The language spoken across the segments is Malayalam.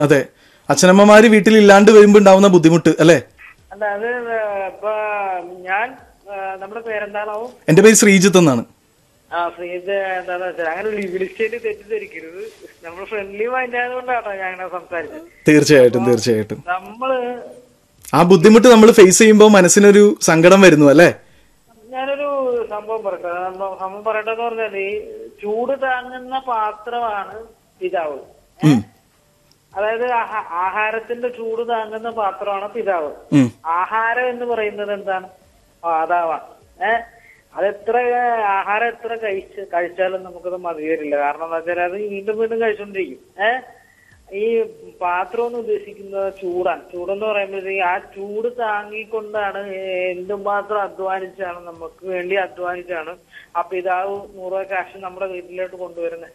അതെ അച്ഛനമ്മമാര് വീട്ടിലില്ലാണ്ട് വരുമ്പോ ഉണ്ടാവുന്ന ബുദ്ധിമുട്ട് അല്ലേ അല്ല അത് ഇപ്പൊ ഞാൻ ആ, നമ്മുടെ പേരെന്താണാവും എന്റെ പേര് ശ്രീജിത്ത് എന്നാണ് ആ ഫ്രീസ് എന്താന്ന് വെച്ചാൽ അങ്ങനെ വിളിച്ചതിൽ തെറ്റിദ്ധരിക്കരുത് നമ്മൾ ഫ്രണ്ട്ലി മൈൻഡ് ആയതുകൊണ്ടാട്ടോ ഞാൻ അങ്ങനെ സംസാരിച്ചത് തീർച്ചയായിട്ടും തീർച്ചയായിട്ടും നമ്മള് ആ ബുദ്ധിമുട്ട് നമ്മൾ ഫേസ് ചെയ്യുമ്പോൾ മനസ്സിനൊരു സങ്കടം വരുന്നു അല്ലേ ഞാനൊരു സംഭവം പറയട്ടെ സംഭവം സംഭവം പറയട്ടെ എന്ന് പറഞ്ഞാല് ഈ ചൂട് താങ്ങുന്ന പാത്രമാണ് പിതാവ് ഉം, അതായത് ആഹാ- ആഹാരത്തിന്റെ ചൂട് താങ്ങുന്ന പാത്രമാണ് പിതാവ് ഉം. ആഹാരം എന്ന് പറയുന്നത് എന്താണ് മാതാവാണ് ഏഹ് അതെത്ര ആഹാരം എത്ര കഴിച്ച് കഴിച്ചാലും നമുക്കത് മതി വരില്ല കാരണം എന്താ വെച്ചാൽ അത് വീണ്ടും വീണ്ടും കഴിച്ചോണ്ടിരിക്കും ഏഹ് ഈ പാത്രം എന്ന് ഉദ്ദേശിക്കുന്നത് ചൂടാണ് ചൂടെന്ന് പറയുമ്പോഴത്തേക്ക് ആ ചൂട് താങ്ങിക്കൊണ്ടാണ് എന്തുമാത്രം അധ്വാനിച്ചാണ് നമുക്ക് വേണ്ടി അധ്വാനിച്ചാണ് ആ പിതാവ് നൂറ് രൂപ കാശ് നമ്മുടെ വീട്ടിലോട്ട് കൊണ്ടുവരുന്നത്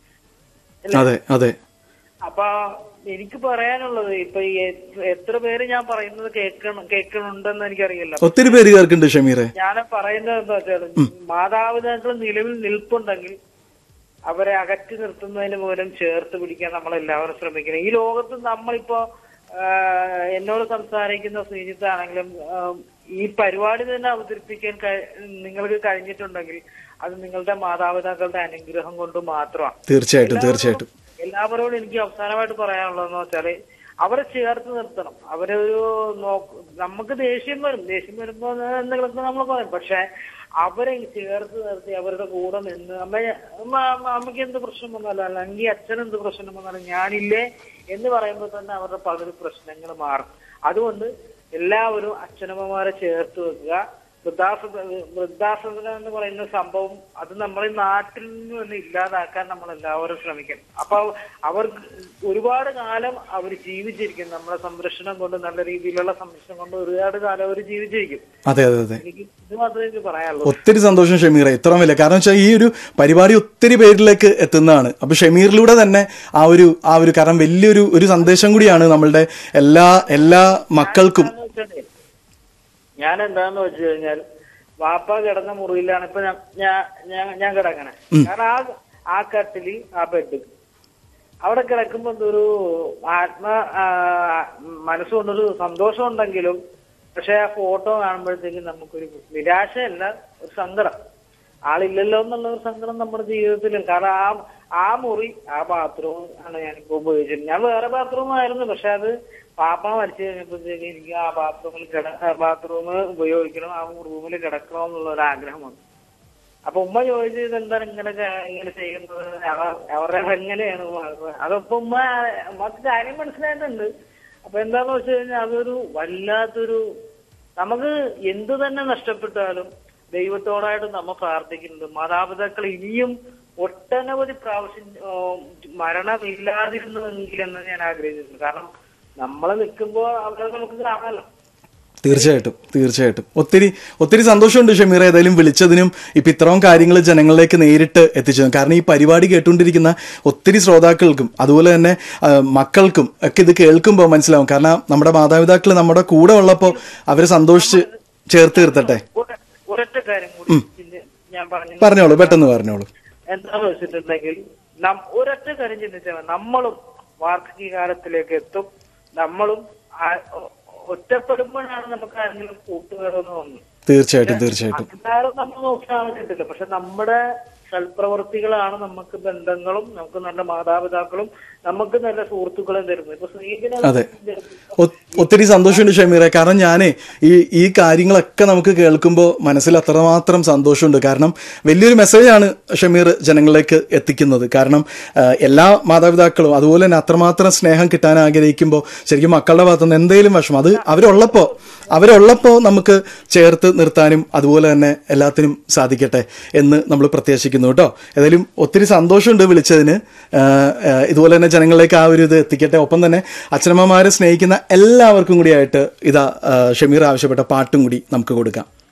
അതെ അതെ അപ്പൊ എനിക്ക് പറയാനുള്ളത് ഇപ്പൊ ഈ എ- എത്ര പേര് ഞാൻ പറയുന്നത് കേൾക്കണം കേൾക്കണുണ്ടെന്ന് എനിക്കറിയില്ല ഒത്തിരി പേര് കേൾക്കുന്നുണ്ട് ഷമീറെ ഞാൻ പറയുന്നത് എന്താ വെച്ചാൽ മാതാപിതാക്കൾ നിലവിൽ നിൽപ്പുണ്ടെങ്കിൽ അവരെ അകറ്റി നിർത്തുന്നതിന് മൂലം ചേർത്ത് പിടിക്കാൻ നമ്മൾ എല്ലാവരും ശ്രമിക്കണം ഈ ലോകത്ത് നമ്മളിപ്പോ ആ, എന്നോട് സംസാരിക്കുന്ന ശ്രീജിത്താണെങ്കിലും ആ, ഈ പരിപാടി തന്നെ അവതരിപ്പിക്കാൻ കഴി- നിങ്ങൾക്ക് കഴിഞ്ഞിട്ടുണ്ടെങ്കിൽ അത് നിങ്ങളുടെ മാതാപിതാക്കളുടെ അനുഗ്രഹം കൊണ്ട് മാത്രമാണ് തീർച്ചയായിട്ടും തീർച്ചയായിട്ടും എല്ലാവരോടും എനിക്ക് അവസാനമായിട്ട് പറയാനുള്ളതെന്ന് വെച്ചാല് അവരെ ചേർത്ത് നിർത്തണം അവരെ ഒരു നോക്ക് നമുക്ക് ദേഷ്യം വരും ദേഷ്യം വരുമ്പോ എന്തെങ്കിലുമൊക്കെ നമ്മൾ പറയും പക്ഷെ അവരെ ചേർത്ത് നിർത്തി അവരുടെ കൂടെ നിന്ന് അമ്മ അമ്മ അമ്മ- അമ്മയ്ക്ക് എന്ത് പ്രശ്നം വന്നാലും അല്ലെങ്കിൽ അച്ഛൻ എന്ത് പ്രശ്നം വന്നാലും ഞാനില്ലേ എന്ന് പറയുമ്പോൾ തന്നെ അവരുടെ പകുതി പ്രശ്നങ്ങൾ മാറും അതുകൊണ്ട് എല്ലാവരും അച്ഛനമ്മമാരെ ചേർത്ത് വെക്കുക വൃദ്ധാശ്രമ വൃദ്ധാശ്രമം എന്ന് പറയുന്ന സംഭവം അത് നമ്മളെ നാട്ടിൽ നിന്ന് തന്നെ ഇല്ലാതാക്കാൻ നമ്മൾ എല്ലാവരും ശ്രമിക്കണം അപ്പൊ അവർ ഒരുപാട് കാലം അവർ ജീവിച്ചിരിക്കും നമ്മളെ സംരക്ഷണം കൊണ്ട് നല്ല രീതിയിലുള്ള സംരക്ഷണം കൊണ്ട് ഒരുപാട് കാലം അവർ ജീവിച്ചിരിക്കും അതെ അതെ അതെ എനിക്ക് ഇത് മാത്രമേ എനിക്ക് പറയാനുള്ളൂ ഒത്തിരി സന്തോഷം ഷമീറെ ഇത്ര വലിയ കാരണം വെച്ചാൽ ഈ ഒരു പരിപാടി ഒത്തിരി പേരിലേക്ക് എത്തുന്നതാണ് അപ്പൊ ഷമീറിലൂടെ തന്നെ ആ ഒരു ആ ഒരു കാരണം വലിയൊരു ഒരു സന്ദേശം കൂടിയാണ് നമ്മളുടെ എല്ലാ എല്ലാ മക്കൾക്കും എന്താന്ന് വെച്ചാലേ, ഞാൻ എന്താന്ന് വെച്ച് കഴിഞ്ഞാൽ വാപ്പ കിടന്ന മുറിയിലാണ് ഇപ്പൊ ഞാൻ ഞാൻ- ഞാൻ ഞാൻ കിടക്കണേ കാരണം ആ ആ കട്ടില് ആ ബെഡ് അവിടെ കിടക്കുമ്പോ എന്തൊരു ആത്മ ആ, മനസ്സുകൊണ്ടൊരു സന്തോഷം ഉണ്ടെങ്കിലും പക്ഷെ ആ ഫോട്ടോ കാണുമ്പോഴത്തേക്കും നമുക്കൊരു നിരാശയല്ല ഒരു സങ്കടം ആളില്ലല്ലോ എന്നുള്ള ഒരു സങ്കടം നമ്മുടെ ജീവിതത്തിൽ കാരണം ആ ആ മുറി ആ ബാത്റൂം ആണ് ഞാനിപ്പോ ഉപയോഗിച്ചത് ഞാൻ വേറെ ബാത്റൂം ആയിരുന്നു പക്ഷെ അത് പാപ്പ മരിച്ചു കഴിഞ്ഞപ്പോഴത്തേക്ക് എനിക്ക് ആ ബാത്റൂമിൽ കിട ബാത്റൂം ഉപയോഗിക്കണം ആ റൂമിൽ കിടക്കണം എന്നുള്ള ഒരു ആഗ്രഹം വന്നു അപ്പൊ ഉമ്മ ചോദിച്ചത് എന്താണ് ഇങ്ങനെ ക- ഇങ്ങനെ ചെയ്യുന്നത് അവ- അവരുടെ എങ്ങനെയാണ് ഉമ്മ- അതപ്പോ ഉമ്മ ഉമ്മക്ക് കാര്യം മനസ്സിലായിട്ടുണ്ട് അപ്പൊ എന്താന്ന് വെച്ച് കഴിഞ്ഞാൽ അതൊരു വല്ലാത്തൊരു നമുക്ക് എന്തു തന്നെ നഷ്ടപ്പെട്ടാലും ദൈവത്തോടായിട്ട് നമ്മ പ്രാർത്ഥിക്കുന്നുണ്ട് മാതാപിതാക്കൾ ഇനിയും ഒട്ടനവധി പ്രാവശ്യം ആ, മരണമില്ലാതിരുന്നുവെങ്കിലെന്ന് ഞാൻ ആഗ്രഹിച്ചിട്ടുണ്ട് കാരണം നമ്മളെ നിൽക്കുമ്പോ അവരെ നമുക്ക് കാണാമല്ലോ തീർച്ചയായിട്ടും തീർച്ചയായിട്ടും ഒത്തിരി ഒത്തിരി സന്തോഷമുണ്ട് ഷമീർ ഏതായാലും വിളിച്ചതിനും ഇപ്പൊ ഇത്രയും കാര്യങ്ങൾ ജനങ്ങളിലേക്ക് നേരിട്ട് എത്തിച്ചതും കാരണം ഈ പരിപാടി കേട്ടുകൊണ്ടിരിക്കുന്ന ഒത്തിരി ശ്രോതാക്കൾക്കും അതുപോലെ തന്നെ ആ, മക്കൾക്കും ഒക്കെ ഇത് കേൾക്കുമ്പോൾ മനസ്സിലാവും കാരണം നമ്മുടെ മാതാപിതാക്കൾ നമ്മുടെ കൂടെ ഉള്ളപ്പോൾ അവരെ സന്തോഷിച്ച് ചേർത്ത് നിർത്തട്ടെ ഒര- ഒരൊറ്റ കാര്യം കൂടി പിന്നെ ഞാൻ പറഞ്ഞു പറഞ്ഞോളൂ പെട്ടെന്ന് പറഞ്ഞോളൂ എന്താന്ന് വെച്ചിട്ടുണ്ടെങ്കിൽ നം ഒരൊറ്റ കാര്യം ചിന്തിച്ചാൽ മതി. നമ്മളും വാർദ്ധക്യകാലത്തിലേക്ക് എത്തും നമ്മളും ആ- ഒ- ഒറ്റപ്പെടുമ്പോഴാണ് നമുക്ക് ആരെങ്കിലും കൂട്ടുകാരെന്ന് തോന്നുന്നത് തീർച്ചയായിട്ടും തീർച്ചയായിട്ടും അല്ലാതെ നമ്മൾ നോക്കാൻ കിട്ടില്ല പക്ഷെ നമ്മുടെ സൽപ്രവർത്തികളാണ് നമുക്ക് ബന്ധങ്ങളും നമുക്ക് നല്ല മാതാപിതാക്കളും നമുക്ക് നല്ല സുഹൃത്തുക്കളും തരുന്നത് ഇപ്പൊ സ്നേഹിതനെ അതെ. ഒ- ഒത്തിരി സന്തോഷമുണ്ട് ഷമീറെ കാരണം ഞാനേ ഈ ഈ കാര്യങ്ങളൊക്കെ നമുക്ക് കേൾക്കുമ്പോൾ മനസ്സിൽ അത്രമാത്രം സന്തോഷമുണ്ട് കാരണം വലിയൊരു മെസ്സേജാണ് ഷമീർ ജനങ്ങളിലേക്ക് എത്തിക്കുന്നത് കാരണം ആ, എല്ലാ മാതാപിതാക്കളും അതുപോലെ തന്നെ അത്രമാത്രം സ്നേഹം കിട്ടാൻ ആഗ്രഹിക്കുമ്പോൾ ശരിക്കും മക്കളുടെ ഭാഗത്തുനിന്ന് എന്തെങ്കിലും വിഷമം അത് അവരുള്ളപ്പോൾ അവരുള്ളപ്പോൾ നമുക്ക് ചേർത്ത് നിർത്താനും അതുപോലെ തന്നെ എല്ലാത്തിനും സാധിക്കട്ടെ എന്ന് നമ്മൾ പ്രത്യാശിക്കുന്നു കേട്ടോ ഏതായാലും ഒത്തിരി സന്തോഷമുണ്ട് വിളിച്ചതിന് ആ, ആ, ഇതുപോലെ തന്നെ ജനങ്ങളിലേക്ക് ആ ഒരു ഇത് എത്തിക്കട്ടെ ഒപ്പം തന്നെ അച്ഛനമ്മമാരെ സ്നേഹിക്കുന്ന എല്ലാവർക്കും കൂടിയായിട്ട് ഇതാ ആ, ഷമീർ ആവശ്യപ്പെട്ട പാട്ടും കൂടി നമുക്ക് കൊടുക്കാം